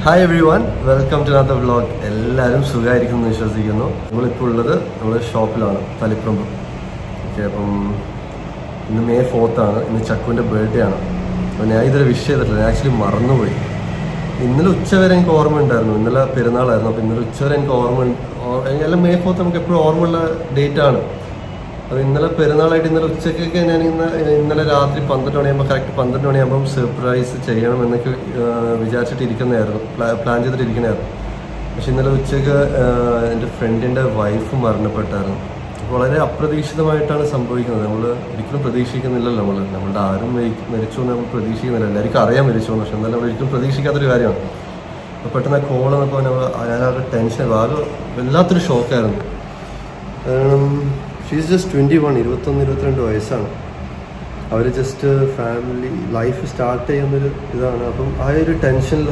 Hi everyone welcome to നാത്ത vlog എല്ലാവരും സുഖമായിരിക്കും എന്ന് വിശ്വസിക്കുന്നു നമ്മളിപ്പോൾ ഉള്ളത് നമ്മുടെ ഷോപ്പിലാണ് തളിപ്പറമ്പ് ഓക്കെ അപ്പം ഇന്ന് മെയ് ഫോർത്താണ് ഇന്ന് ചക്കുവിൻ്റെ ബർത്ത്ഡേ ആണ് അപ്പോൾ ഞാൻ ഇതൊരു വിഷ് ചെയ്തിട്ടില്ല ഞാൻ ആക്ച്വലി മറന്നുപോയി ഇന്നലെ ഉച്ചവരെ എനിക്ക് ഓർമ്മ ഉണ്ടായിരുന്നു ഇന്നലെ പെരുന്നാളായിരുന്നു അപ്പോൾ ഇന്നലെ ഉച്ചവരെ എനിക്ക് ഓർമ്മ ഉണ്ട്- ഓ- അല്ല മെയ് ഫോർത്ത് നമുക്ക് എപ്പോഴും ഓർമ്മയുള്ള ഡേറ്റ് ആണ് അപ്പോൾ ഇന്നലെ പെരുന്നാളായിട്ട് ഇന്നലെ ഉച്ചക്കൊക്കെ ഞാൻ ഇന്ന് ഇന്നലെ രാത്രി പന്ത്രണ്ട് മണിയാകുമ്പോൾ കറക്റ്റ് പന്ത്രണ്ട് മണിയാകുമ്പം സർപ്രൈസ് ചെയ്യണം എന്നൊക്കെ ആ, വിചാരിച്ചിട്ട് ഇരിക്കുന്നതായിരുന്നു പ്ലാ- പ്ലാൻ ചെയ്തിട്ട് ഇരിക്കണമായിരുന്നു പക്ഷെ ഇന്നലെ ഉച്ചക്ക് ആ, എൻ്റെ ഫ്രണ്ടിൻ്റെ വൈഫ് മരണപ്പെട്ടായിരുന്നു അപ്പോൾ വളരെ അപ്രതീക്ഷിതമായിട്ടാണ് സംഭവിക്കുന്നത് നമ്മൾ ഒരിക്കലും പ്രതീക്ഷിക്കുന്നില്ലല്ലോ നമ്മൾ നമ്മളുടെ ആരും മരി- മരിച്ചു എന്ന് നമ്മൾ പ്രതീക്ഷിക്കുന്നില്ല എല്ലാവർക്കും അറിയാൻ മരിച്ചു എന്ന് പക്ഷെ എന്നാലും നമ്മൾ ഒരിക്കലും പ്രതീക്ഷിക്കാത്തൊരു കാര്യമാണ് അപ്പോൾ പെട്ടെന്ന് കോൾ വന്നപ്പോൾ നമ്മൾ ഞാനാകെ ടെൻഷൻ ആകെ വല്ലാത്തൊരു ഷോക്കായിരുന്നു ഷീസ് ജസ്റ്റ് ട്വൻറ്റി വൺ ഇരുപത്തൊന്ന് ഇരുപത്തിരണ്ട് വയസ്സാണ് അവർ ജസ്റ്റ് ഫാമിലി ലൈഫ് സ്റ്റാർട്ട് ചെയ്യുന്നൊരു ഇതാണ് അപ്പം ആ ഒരു ടെൻഷനിൽ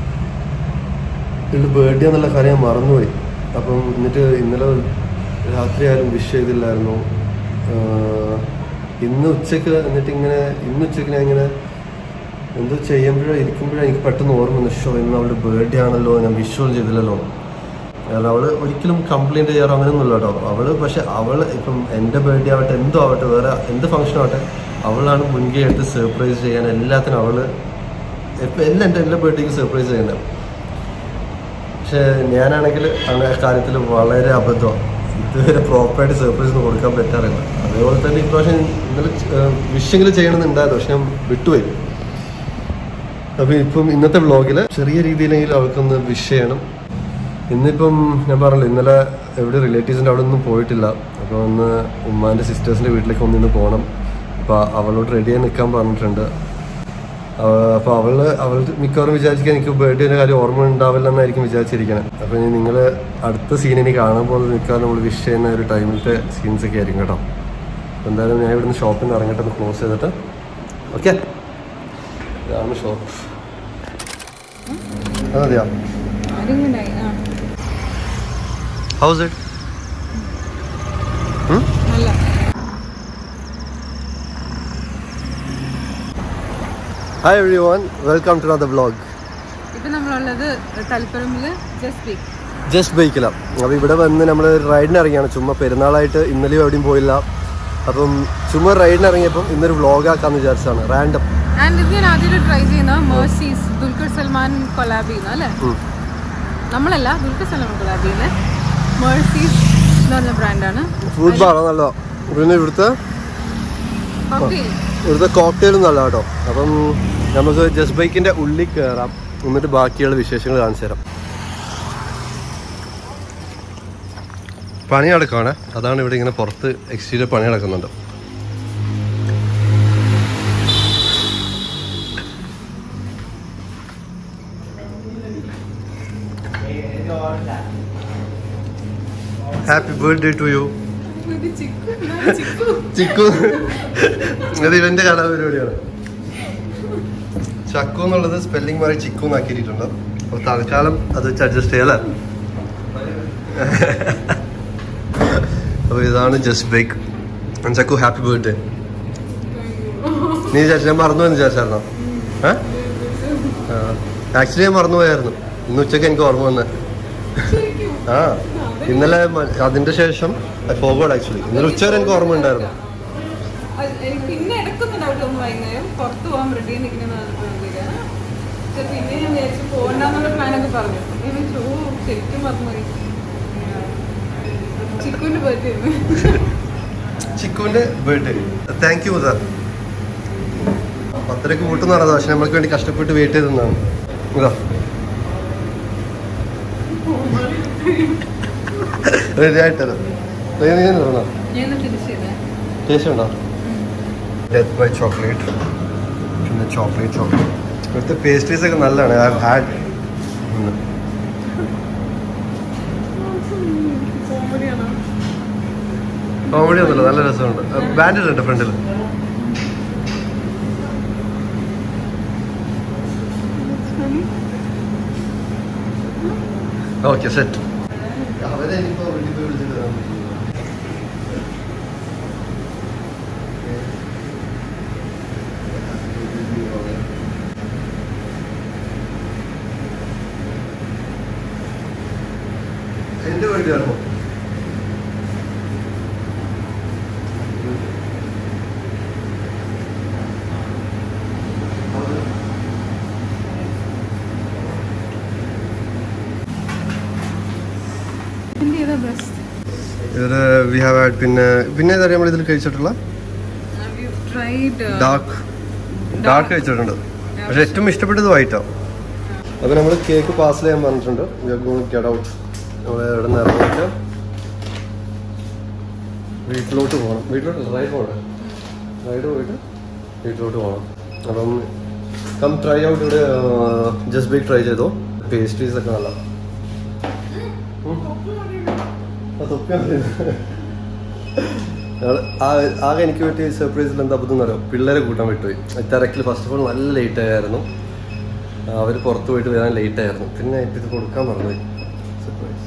ഇത് ബർത്ത്ഡേ എന്നുള്ള കാര്യം ഞാൻ മറന്നുപോയി അപ്പം എന്നിട്ട് ഇന്നലെ രാത്രി ആരും വിഷ് ചെയ്തില്ലായിരുന്നു ആഹ് ഇന്ന് ഉച്ചക്ക് എന്നിട്ട് ഇങ്ങനെ ഇന്ന് ഉച്ചക്ക് ഞാൻ ഇങ്ങനെ എന്തോ ചെയ്യുമ്പോഴോ ഇരിക്കുമ്പോഴോ എനിക്ക് പെട്ടെന്ന് ഓർമ്മ വന്നു ഷോ ഇന്ന് അവളുടെ ബർത്ത്ഡേ ആണല്ലോ ഞാൻ വിഷ്വൽ ചെയ്തില്ലല്ലോ കാരണം അവള് ഒരിക്കലും കംപ്ലൈന്റ് ചെയ്യാറോ അങ്ങനെയൊന്നുമില്ല കേട്ടോ അവള് പക്ഷെ അവള് ഇപ്പം എൻ്റെ ബർത്ത്ഡേ ആവട്ടെ എന്തോ ആവട്ടെ വേറെ എന്ത് ഫംഗ്ഷൻ ആവട്ടെ അവളാണ് മുൻകൈ എടുത്ത് സർപ്രൈസ് ചെയ്യാൻ എല്ലാത്തിനും അവള് ഇപ്പം എല്ലാം എൻ്റെ എല്ലാ ബർത്ത്ഡേക്കും സർപ്രൈസ് ചെയ്യുന്നത് പക്ഷെ ഞാനാണെങ്കിൽ അങ്ങനെ കാര്യത്തിൽ വളരെ അബദ്ധമാണ് ഇതുവരെ പ്രോപ്പറായിട്ട് സർപ്രൈസ് ഒന്നും കൊടുക്കാൻ പറ്റാറില്ല അതേപോലെ തന്നെ ഇപ്രാവശ്യം ഇന്നലെ വിഷെങ്കിലും ചെയ്യണമെന്നുണ്ടായിരുന്നു പക്ഷെ ഞാൻ വിട്ടുപോയി അപ്പൊ ഇപ്പം ഇന്നത്തെ വ്ളോഗിൽ ചെറിയ രീതിയിലെങ്കിലും അവൾക്കൊന്ന് വിഷ് ചെയ്യണം ഇന്നിപ്പം ഞാൻ പറഞ്ഞല്ലോ ഇന്നലെ എവിടെ റിലേറ്റീവ്സിൻ്റെ അവിടെ ഒന്നും പോയിട്ടില്ല അപ്പോൾ ഒന്ന് ഉമ്മാൻ്റെ സിസ്റ്റേഴ്സിൻ്റെ വീട്ടിലേക്ക് ഒന്നിന്ന് പോകണം അപ്പോൾ അവളോട് റെഡിയായി നിൽക്കാൻ പറഞ്ഞിട്ടുണ്ട് അപ്പോൾ അവള് അവൾ മിക്കവാറും വിചാരിക്കാൻ എനിക്ക് ബർത്ത്ഡേൻ്റെ കാര്യം ഓർമ്മ ഉണ്ടാവില്ല എന്നായിരിക്കും വിചാരിച്ചിരിക്കണേ അപ്പോൾ ഇനി നിങ്ങൾ അടുത്ത സീൻ ഇനി കാണാൻ പോകുന്നത് മിക്കവാറും നമ്മൾ വിഷ് ചെയ്യുന്ന ഒരു ടൈമിലത്തെ സീൻസ് ഒക്കെ ആയിരിക്കും കേട്ടോ അപ്പോൾ എന്തായാലും ഞാൻ ഇവിടുന്ന് ഷോപ്പിൽ നിന്ന് ഇറങ്ങട്ടെ ഒന്ന് ക്ലോസ് ചെയ്തിട്ട് ഓക്കെ ഇതാണ് ഷോപ്പ് അതെയാ ആരെങ്കിലുണ്ടായി ആ ഹൗസ് ഇറ്റ് നല്ല hi everyone welcome to the vlog ഇപ്പൊ നമ്മളുള്ളത് തളിപ്പറമ്പില് ജസ്റ്റ് വീക്ക് ജസ്റ്റ് ബൈക്കിലാണ് അപ്പോൾ ഇവിടെ വന്ന് നമ്മൾ റൈഡിന് ഇറങ്ങിയാണ് ചുമ്മാ പെരുന്നാളായിട്ട് ഇന്നലെയും എവിടെയും പോയില്ല അപ്പം ചുമ്മാ റൈഡിന് ഇറങ്ങിയപ്പം ഇന്നൊരു വ്ളോഗ് ആക്കാന്ന് വിചാരിച്ചതാണ് റാൻഡം ആൻഡ് ഇത് ഞാൻ ആദ്യമായിട്ട് ട്രൈ ചെയ്യുന്ന മേഴ്സീസ് ദുൽഖർ സൽമാൻ കൊലാബ് ചെയ്യുന്ന അല്ലേ നമ്മളല്ല ദുൽഖർ സൽമാൻ കൊലാബ് ചെയ്യുന്നത് മേഴ്സീസ് എന്ന് പറഞ്ഞ ബ്രാൻഡാണ് ഫുഡ് ബാറോ നല്ല പിന്നെ ഇവിടുത്തെ കോക്ടെയിൽ ഇവിടുത്തെ കോക്ടെയിലും നല്ല കേട്ടോ അപ്പം നമുക്ക് ജസ്റ്റ് ബൈക്കിന്റെ ഉള്ളിൽ കയറാം എന്നിട്ട് ബാക്കിയുള്ള വിശേഷങ്ങൾ കാണിച്ചു തരാം പണി നടക്കുവാണ് അതാണ് ഇവിടെ ഇങ്ങനെ പുറത്ത് എക്സ്റ്റീരിയർ പണി നടക്കുന്നുണ്ട് happy birthday to you Chikku അത് ഇവന്റെ കലാപരിപാടിയാണ് ചക്കു എന്നുള്ളത് സ്പെല്ലിംഗ് മാറി ചിക്കു എന്നാക്കിയിട്ടുണ്ട് അപ്പൊ തൽക്കാലം അത് വെച്ച് അഡ്ജസ്റ്റ് ചെയ്യല്ലേ അപ്പൊ ഇതാണ് just bake Chikku happy birthday നീ വിചാരിച്ചു ഞാൻ മറന്നുപോയെന്ന് വിചാരിച്ചായിരുന്നോ ആക്ച്വലി ഞാൻ മറന്നുപോയായിരുന്നു ഇന്ന് ഉച്ചക്ക് എനിക്ക് ഓർമ്മ വന്നെ ആ ഇന്നലെ മ- അതിന്റെ ശേഷം ഫോർവേഡ് ആക്ച്വലി ഇന്നലെ ഉച്ചവരെ എനിക്ക് ഓർമ്മ ഉണ്ടായിരുന്നു പിന്നെ ഇടക്കൊന്നും ഡൗട്ട് ഒന്ന് വൈകുന്നേരം പുറത്ത് പോകാൻ റെഡി നിൽക്കുന്ന പിന്നെ ഞാൻ വിചാരിച്ചു പോകണ്ടെന്നുള്ള പ്ലാനൊക്കെ പറഞ്ഞു ഞാൻ വിചാരിച്ചു, ഓ ശരിക്കും മറന്നുപോയി ചിക്കുവിന്റെ ബർത്ത്ഡേ ചിക്കുവിന്റെ ബർത്ത്ഡേ താങ്ക് യു സാർ പത്തരക്ക് കൂട്ടുന്ന നടന്നത് പക്ഷെ നമ്മൾക്ക് വേണ്ടി കഷ്ടപ്പെട്ട് വെയിറ്റ് ചെയ്ത് നിന്നാണ് ഇതാ റെഡി ആയിട്ടത് പറഞ്ഞോ ഞാൻ തിരിച്ചു ചെയ്തേ ടേസ്റ്റ് ഉണ്ടോ ഡെത്ത് ബൈ ചോക്ലേറ്റ് പിന്നെ ചോക്ലേറ്റ് ചോക്ലേറ്റ് ഇവിടുത്തെ പേസ്ട്രീസ് ഒക്കെ നല്ലതാണ് ഐ ഹാഡ് കോമഡിയാണോ കോമഡി ഒന്നുമില്ല നല്ല രസമുണ്ട് ബാൻഡേഡ് ഉണ്ട് ഫ്രണ്ടിൽ ഓക്കെ സെറ്റ് അവരെ ഇനിയിപ്പോ വീട്ടിൽ പോയി വിളിച്ചിട്ട് വരാൻ പറ്റുമോ? എന്റെ വീട്ടിലാണോ എന്ത് ചെയ്താ ബെസ്റ്റ് ഇത് വി ഹാവ് ഹാഡ് പിന്നെ പിന്നെ ഏതാ നമ്മൾ ഇതിൽ കഴിച്ചിട്ടുള്ള ട്രൈഡ് ഡാർക്ക് ഡാർക്ക് കഴിച്ചിട്ടുണ്ട് പക്ഷെ ഏറ്റവും ഇഷ്ടപ്പെട്ടത് വൈറ്റാ അപ്പൊ നമ്മൾ കേക്ക് പാസ് ചെയ്യാൻ പറഞ്ഞിട്ടുണ്ട് ഗെറ്റ് ഔട്ട് നമ്മൾ ഇവിടെ നിന്ന് ഇറങ്ങിയിട്ട് വീട്ടിലോട്ട് പോകണം വീട്ടിലോട്ട് റൈഡ് പോകണം റൈഡ് പോയിട്ട് വീട്ടിലോട്ട് പോകണം അപ്പം കം ട്രൈ ഔട്ട് ഇവിടെ ജസ്റ്റ് ബേക്ക് ട്രൈ ചെയ്തോ പേസ്ട്രീസ് ഒക്കെ നല്ല ഉം. ആ, തൊപ്പി ഉണ്ട്. ഞങ്ങള് ആ- ആകെ എനിക്ക് പറ്റിയ സർപ്രൈസിൽ എന്താ അബദ്ധം അറിയാം പിള്ളേരെ കൂട്ടാൻ വിട്ടുപോയി തിരക്കിൽ ഫസ്റ്റ് ഓഫ് ഓൾ നല്ല ലേറ്റ് ആയിരുന്നു അവർ പുറത്ത് പോയിട്ട് വരാൻ ലേറ്റ് ആയിരുന്നു പിന്നെ ഇത് കൊടുക്കാൻ മറന്നുപോയി surprise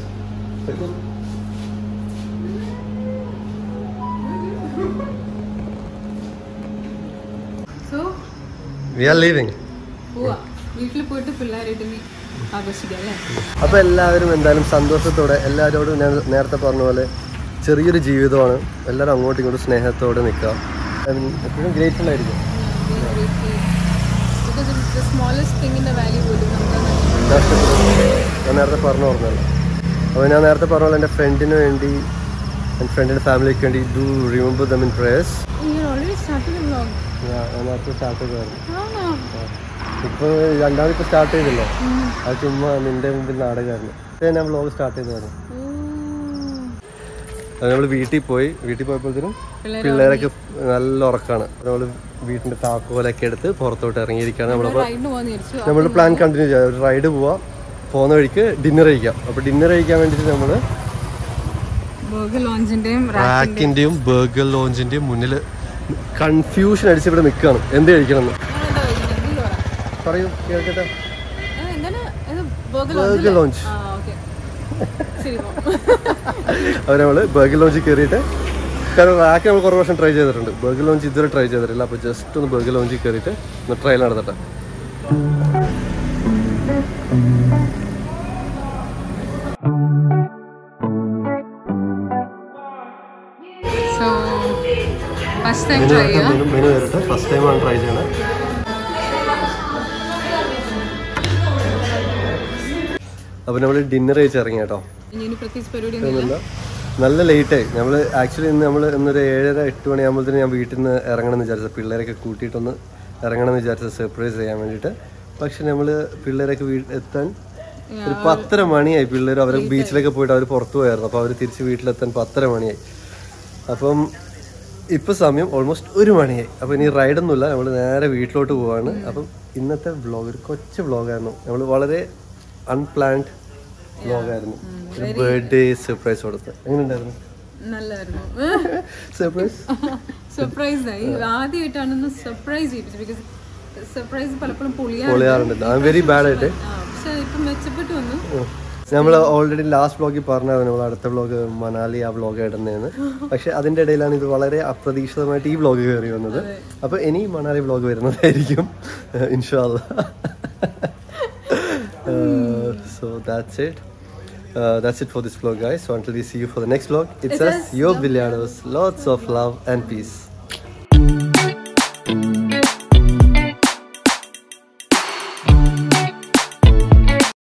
so we are leaving പോവാ വീട്ടിൽ പോയിട്ട് പിള്ളേരായിട്ട് നീ ആഘോഷിക്കാം അല്ലേ അപ്പോൾ എല്ലാവരും എന്തായാലും സന്തോഷത്തോടെ എല്ലാവരോടും ഞാൻ നേരത്തെ പറഞ്ഞ പോലെ ചെറിയൊരു ജീവിതമാണ് എല്ലാവരും അങ്ങോട്ടും ഇങ്ങോട്ടും സ്നേഹത്തോടെ നിൽക്കുക I mean, എപ്പോഴും ഗ്രേറ്റ്ഫുൾ ആയിരിക്കും ബിക്കോസ് ദ സ്മോളസ്റ്റ് തിങ്ങിന്റെ വാല്യൂ പോലും നമുക്ക് നഷ്ടപ്പെടുന്നു ഞാൻ നേരത്തെ പറഞ്ഞു പറഞ്ഞല്ലോ അപ്പോൾ ഞാൻ നേരത്തെ പറഞ്ഞ പോലെ എൻ്റെ ഫ്രണ്ടിന് വേണ്ടി എൻ്റെ ഫ്രണ്ടിൻ്റെ ഫാമിലിക്ക് വേണ്ടി do remember them in prayers already start vlog ഞാൻ നേരത്തെ സ്റ്റാർട്ട് ചെയ്തായിരുന്നു ആണോ ഇപ്പോൾ രണ്ടാമത് ഇപ്പോൾ സ്റ്റാർട്ട് ചെയ്തല്ലോ അത് ചുമ്മാ നിൻ്റെ മുമ്പിൽ നാടകമായിരുന്നു ഇത് ഞാൻ വ്ലോഗ് സ്റ്റാർട്ട് ചെയ്തതായിരുന്നു അത് നമ്മൾ വീട്ടിൽ പോയി വീട്ടിൽ പോയപ്പോഴത്തേനും പിള്ളേരൊക്കെ നല്ല ഉറക്കാണ് നമ്മൾ വീട്ടിന്റെ താക്കോലൊക്കെ എടുത്ത് പുറത്തോട്ട് ഇറങ്ങിയിരിക്കുകയാണ് നമ്മൾ റൈഡിന് പോകാന്ന് വിചാരിച്ചു നമ്മൾ പ്ലാൻ കണ്ടിന്യൂ ചെയ്യാം ഒരു റൈഡ് പോവാം പോകുന്ന വഴിക്ക് ഡിന്നർ കഴിക്കാം അപ്പോൾ ഡിന്നർ കഴിക്കാൻ വേണ്ടിയിട്ട് നമ്മൾ ബർഗർ ലോഞ്ചിന്റെയും റാക്കിന്റെയും ബർഗർ ലോഞ്ചിന്റെയും മുന്നിൽ കൺഫ്യൂഷൻ അടിച്ച് ഇവിടെ നിൽക്കുകയാണ് എന്ത് കഴിക്കണം എന്ന് പറയൂ കേൾക്കട്ടെ എന്താണ് ബർഗർ ബർഗർ ലോഞ്ച് ആ ഓക്കെ ശരി പോ. അവർ നമ്മൾ ബർഗർ ലോഞ്ചിൽ കയറിയിട്ട് കാരണം റാക്ക് നമ്മൾ കുറേ വർഷം ട്രൈ ചെയ്തിട്ടുണ്ട് ബർഗർ ലോഞ്ച് ഇതുവരെ ട്രൈ ചെയ്തിട്ടില്ല അപ്പോൾ ജസ്റ്റ് ഒന്ന് ബർഗർ ലോഞ്ചിൽ കയറിയിട്ട് ഒന്ന് ട്രയൽ നടത്തട്ടെ so first time menu try വരട്ടെ ചെയ്യാം മെനു മെനു വരട്ടെ ഫസ്റ്റ് ടൈമാണ് ട്രൈ ചെയ്യണത് അപ്പോൾ നമ്മൾ ഡിന്നർ കഴിച്ച് ഇറങ്ങി കേട്ടോ ഇനി ഇനി പ്രത്യേകിച്ച് പരിപാടി ഒന്നുമില്ല ഒന്നുമില്ല നല്ല ലേറ്റായി നമ്മൾ ആക്ച്വലി ഇന്ന് നമ്മൾ ഇന്നൊരു ഏഴര എട്ട് മണിയാകുമ്പോഴത്തേന് ഞാൻ വീട്ടിൽ നിന്ന് ഇറങ്ങണം എന്ന് വിചാരിച്ചത് പിള്ളേരൊക്കെ കൂട്ടിയിട്ടൊന്ന് ഇറങ്ങണം എന്ന് വിചാരിച്ചത് സർപ്രൈസ് ചെയ്യാൻ വേണ്ടിയിട്ട് പക്ഷെ നമ്മൾ പിള്ളേരൊക്കെ വീട്ടിൽ എത്താൻ ഒരു പത്തര മണിയായി പിള്ളേർ അവർ ബീച്ചിലൊക്കെ പോയിട്ട് അവർ പുറത്തു പോയായിരുന്നു അപ്പോൾ അവർ തിരിച്ച് വീട്ടിലെത്താൻ പത്തര മണിയായി അപ്പം ഇപ്പൊ സമയം ഓൾമോസ്റ്റ് ഒരു മണിയായി അപ്പോൾ ഇനി റൈഡൊന്നുമില്ല നമ്മൾ നേരെ വീട്ടിലോട്ട് പോവാണ് അപ്പം ഇന്നത്തെ വ്ളോഗ് ഒരു കൊച്ചു വ്ളോഗായിരുന്നു നമ്മൾ വളരെ അൺപ്ലാൻഡ് വ്ളോഗായിരുന്നു ഒരു ബർത്ത്ഡേ സർപ്രൈസ് കൊടുത്ത് എങ്ങനെയുണ്ടായിരുന്നു നല്ലായിരുന്നു സർപ്രൈസ് സർപ്രൈസ് ആയി ആദ്യമായിട്ടാണ് സർപ്രൈസ് ചെയ്യിപ്പിച്ചത് ബിക്കോസ് സർപ്രൈസ് പലപ്പോഴും പൊളിയാറുണ്ട് പൊളിയാറുണ്ട് ഐ വെരി ബാഡ് ആയിട്ട് ആ, പക്ഷെ ഇപ്പം മെച്ചപ്പെട്ട് വന്നു നമ്മൾ ഓൾറെഡി ലാസ്റ്റ് വ്ളോഗിൽ പറഞ്ഞായിരുന്നു നമ്മൾ അടുത്ത വ്ളോഗ് മണാലി ആ വ്ളോഗ് ഇടുന്നതെന്ന് പക്ഷെ അതിൻ്റെ ഇടയിലാണ് ഇത് വളരെ അപ്രതീക്ഷിതമായിട്ട് ഈ വ്ളോഗ് കയറി വന്നത് അപ്പോൾ ഇനി മണാലി വ്ളോഗ് വരുന്നതായിരിക്കും ഇൻഷാല്ല so that's it Uh, that's it for this vlog guys so until we see you for the next vlog it's, It's us us, your Love Villanos lots of love and peace